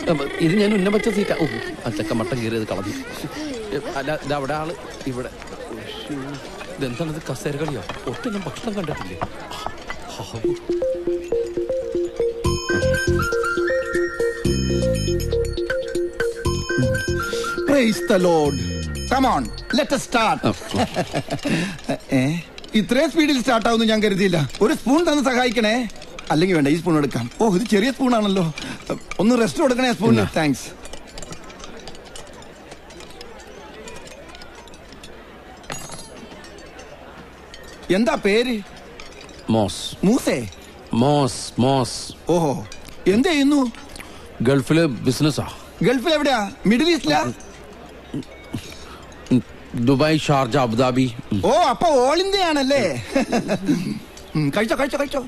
അപ്പൊ ഇത് ഞാൻ ഉന്നം വെച്ച സീറ്റാ ഓ അച്ചക്ക മട്ടം കയറിയത് കളഞ്ഞു ഏ, അല്ല ഇത് അവിടെ ആള് ഇവിടെ ഉശ്ശൂ. ഇതെന്താണിത് കസേര കളിയോ ഒട്ടും ഞാൻ ഭക്ഷണം കണ്ടിട്ടില്ലേ ഹാവൂ. Praise the lord come on let start ഏ ഇത്രയും സ്പീഡിൽ സ്റ്റാർട്ട് ആവുമെന്ന് ഞാൻ കരുതിയില്ല ഒരു സ്പൂൺ തന്ന് സഹായിക്കണേ അല്ലെങ്കിൽ വേണ്ട ഈ സ്പൂൺ എടുക്കാം ഓ ഇത് ചെറിയ സ്പൂൺ ആണല്ലോ ഒന്ന് റെസ്റ്റ് കൊടുക്കണേ സ്പൂണിന് താങ്ക്സ് എന്താ പേര് മോസ് മൂസേ മോസ് മോസ് ഓഹോ എന്ത് ചെയ്യുന്നു ഗൾഫില് ബിസിനസ്സാ ഗൾഫിൽ എവിടെയാ മിഡിൽ ഈസ്റ്റിലാ ദുബായ് ഷാർജ അബുദാബി ഉം. ഓ അപ്പൊ ഓൾ ഇന്ത്യ ആണല്ലേ ഉം, കഴിച്ചോ കഴിച്ചോ കഴിച്ചോ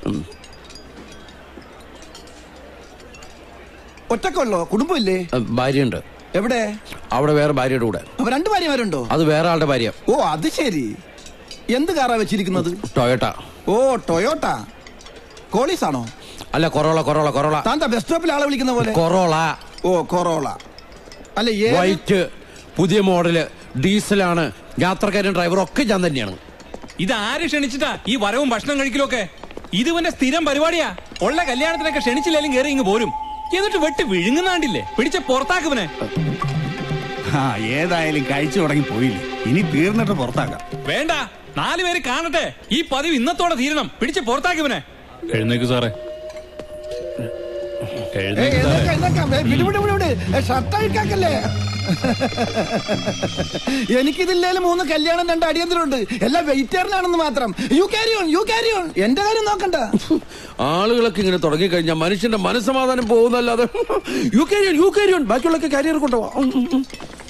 ഒറ്റക്കുള്ളോ കുടുംബമില്ലേ ഏ, ഭാര്യയുണ്ട് എവിടെ അവിടെ വേറെ ഭാര്യയുടെ കൂടെ അപ്പൊ രണ്ട് ഭാര്യമാരുണ്ടോ അത് വേറെ ആളുടെ ഭാര്യ ഓ അത് ശരി എന്ത് കാറാ വെച്ചിരിക്കുന്നത് ടൊയോട്ട ഓ ടൊയോട്ട കോളീസ് ആണോ അല്ല കൊറോള കൊറോള കൊറോള താന്താ ബസ് സ്റ്റോപ്പിൽ ആളെ വിളിക്കുന്ന പോലെ കൊറോള ഓ കൊറോള അല്ല ഏത് വൈറ്റ് പുതിയ മോഡല് ഡീസലാണ് യാത്രക്കാരൻ ഡ്രൈവറും ഒക്കെ ഞാൻ തന്നെയാണ് ഇത് ആര് ക്ഷണിച്ചിട്ടാ ഈ വരവും ഭക്ഷണം കഴിക്കലും ഒക്കെ ഇതുവന്റെ സ്ഥിരം പരിപാടിയാ ഉള്ള കല്യാണത്തിനൊക്കെ ക്ഷണിച്ചില്ലാലും കയറി ഇങ്ങ് പോരും എന്നിട്ട് വെട്ടി വിഴുങ്ങുന്നാണ്ടില്ലേ പിടിച്ച പുറത്താക്കുവനെ ആ ഏതായാലും കഴിച്ചു തുടങ്ങി പോയില്ലേ ഇനി തീർന്നിട്ട് പുറത്താക്കാം വേണ്ട നാല് പേര് കാണട്ടെ ഈ പതിവ് ഇന്നത്തോടെ തീരണം പിടിച്ച് പുറത്താക്കുവനെ എഴുന്നേക്ക് സാറേ ഏയ്, എഴുന്നേക്കാം, എഴുന്നേക്കാം. ഏയ്, വിട്, വിട്, വിട്, വിട്. ഏയ്, ഷർട്ട് അഴിക്കാക്കല്ലേ എനിക്കിതില്ലേലും മൂന്ന് കല്യാണം രണ്ട് അടിയന്തരമുണ്ട് എല്ലാം വെയിറ്ററിനാണെന്ന് മാത്രം you carry on you carry on എന്റെ കാര്യം നോക്കണ്ട ആളുകളൊക്കെ ഇങ്ങനെ തുടങ്ങിക്കഴിഞ്ഞാൽ മനുഷ്യന്റെ മനസ്സമാധാനം പോകുന്നല്ലാതെ യു കാരിയോൺ യു കാരിയോൺ ബാക്കിയുള്ളൊക്കെ കാരിയർ കൊണ്ടുപോവാ ഉം, ഉം, ഉം.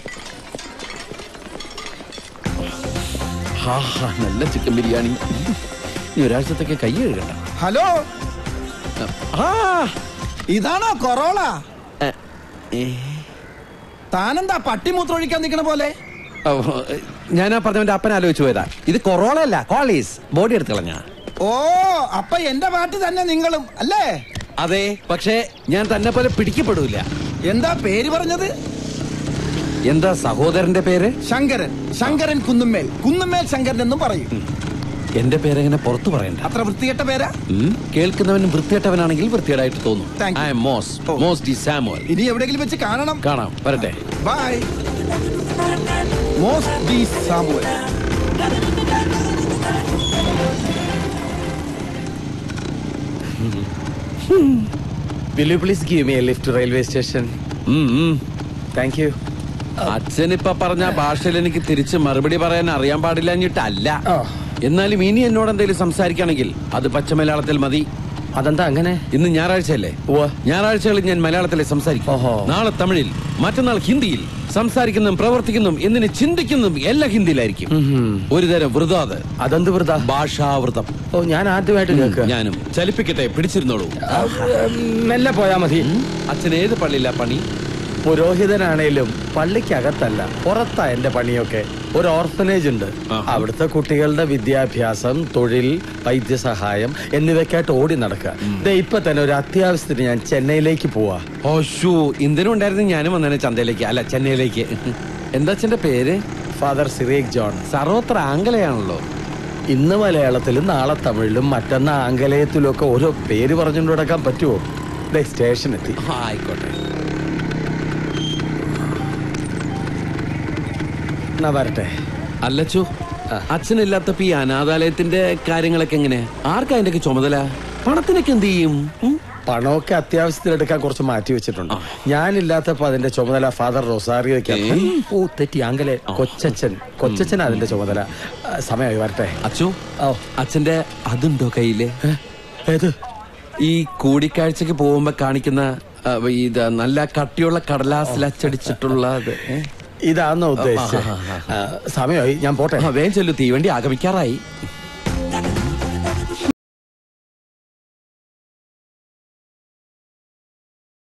ഹാ, ഹാ, നല്ല ചിക്കൻ ബിരിയാണി ഈ ഒരാഴ്ചത്തേക്ക് കൈ കഴുകണ്ട ഹലോ ആ ഇതാണോ കൊറോള എ, ഏ. താനെന്താ പട്ടിമൂത്രം ഒഴിക്കാൻ നിൽക്കണ പോലെ ഓ, ഞാനാ പറഞ്ഞവന്റെ അപ്പൻ ആലോചിച്ചു പോയതാ ഇത് കൊറോള അല്ല കോളീസ് ബോഡി എടുത്ത് കളഞ്ഞ ഓ അപ്പൊ എന്റെ പാട്ട് തന്നെ നിങ്ങളും അല്ലേ അതെ പക്ഷേ ഞാൻ തന്നെ പോലെ പിടിക്കപ്പെടൂല എന്താ പേര് പറഞ്ഞത് എന്താ സഹോദരന്റെ പേര് ശങ്കരൻ ശങ്കരൻ കുന്നുമ്മേൽ കുന്നുമ്മേൽ ശങ്കരൻ എന്നും പറയും എന്റെ പേരെങ്ങനെ പുറത്തു പറയണ്ട അത്ര വൃത്തികെട്ട പേരാ ഉം. കേൾക്കുന്നവൻ വൃത്തികെട്ടവനാണെങ്കിൽ വൃത്തികേടായിട്ട് തോന്നും Thank you. I am Mose ഓ. മോസ് ഡി സാമുവൽ ഇനി എവിടെയെങ്കിലും വെച്ച് കാണണം കാണാം വരട്ടെ bye Mose D Samuel Will you please give me a lift to railway station? ഉം, ഉം. Thank you. അച്ഛനിപ്പ പറഞ്ഞ ഭാഷയിൽ എനിക്ക് തിരിച്ച് മറുപടി പറയാൻ അറിയാൻ പാടില്ലഞ്ഞിട്ടല്ല ആ. എന്നാലും ഇനി എന്നോട് എന്തെങ്കിലും സംസാരിക്കുകയാണെങ്കിൽ അത് പച്ച മലയാളത്തിൽ മതി അതെന്താ അങ്ങനെ ഇന്ന് ഞായറാഴ്ചയല്ലേ ഉവ്വ. ഞായറാഴ്ചകളിൽ ഞാൻ മലയാളത്തിലെ സംസാരിക്കും ഓഹോ. നാളെ തമിഴിൽ മറ്റന്നാൾ ഹിന്ദിയിൽ സംസാരിക്കുന്നതും പ്രവർത്തിക്കുന്നതും എന്തിന് ചിന്തിക്കുന്നതും എല്ലാം ഹിന്ദിയിലായിരിക്കും ഒരു തരം വൃതാത് അതെന്ത് വൃത ഭാഷാവൃതം ഓ ഞാൻ ആദ്യമായിട്ട് കേൾക്കുക ഞാനും ചലിപ്പിക്കട്ടെ പിടിച്ചിരുന്നോളൂ മെല്ലെ പോയാ മതി അച്ഛൻ ഏത് പള്ളിയില്ല പണി പുരോഹിതനാണേലും പള്ളിക്കകത്തല്ല പുറത്താ എന്റെ പണിയൊക്കെ ഒരു ഓർഫനേജ് ഉണ്ട് ആഹാ. അവിടുത്തെ കുട്ടികളുടെ വിദ്യാഭ്യാസം തൊഴിൽ വൈദ്യസഹായം എന്നിവയ്ക്കായിട്ട് ഓടി നടക്കുക ദേ ഇപ്പൊ തന്നെ ഒരു അത്യാവശ്യത്തിന് ഞാൻ ചെന്നൈയിലേക്ക് പോവാ ഓഷു ഇന്ത്യനും ഉണ്ടായിരുന്നു ഞാനും വന്നേനെ ചന്തയിലേക്ക് അല്ല ചെന്നൈയിലേക്ക് എന്താ അച്ഛന്റെ പേര് ഫാദർ സിറേഖ് ജോൺ സർവത്ര ആംഗലയാണല്ലോ ഇന്ന് മലയാളത്തിലും നാളെ തമിഴിലും മറ്റന്നാ ആംഗലേയത്തിലും ഒക്കെ ഓരോ പേര് പറഞ്ഞുകൊണ്ട് നടക്കാൻ പറ്റുമോ ദേ സ്റ്റേഷൻ എത്തി ആ, ആയിക്കോട്ടെ എന്നാ വരട്ടെ അല്ലച്ചു അച്ഛനില്ലാത്തപ്പോ ഈ അനാഥാലയത്തിന്റെ കാര്യങ്ങളൊക്കെ എങ്ങനെ ആർക്കാ അതിന്റെ ചുമതല പണത്തിനൊക്കെ എന്ത് ചെയ്യും ഉം? പണമൊക്കെ അത്യാവശ്യത്തിലെടുക്കാൻ കുറച്ച് മാറ്റി വെച്ചിട്ടുണ്ട് ഞാനില്ലാത്തപ്പോ അതിന്റെ ചുമതല ഫാദർ റൊസാറിയോയ്ക്കാണ് ഓ തെറ്റി ആങ്കലെ കൊച്ചച്ഛൻ കൊച്ചച്ഛൻ അതിന്റെ ചുമതല ആ, സമയമായി വരട്ടെ അച്ചു ഓ അച്ഛന്റെ അതുണ്ടോ കയ്യില് ഏത് ഈ കൂടിക്കാഴ്ചക്ക് പോകുമ്പോ കാണിക്കുന്ന ആ, ഇത് നല്ല കട്ടിയുള്ള കടലാസിൽ അച്ചടിച്ചിട്ടുള്ള അത് ഏ? ഇതാണോ ഉദ്ദേശിച്ചത് ആ, ആ, ആ, സമയമായി ഞാൻ പോട്ടെ ആ, വേഗം ചെല്ലു തീവണ്ടി ആഗമിക്കാറായി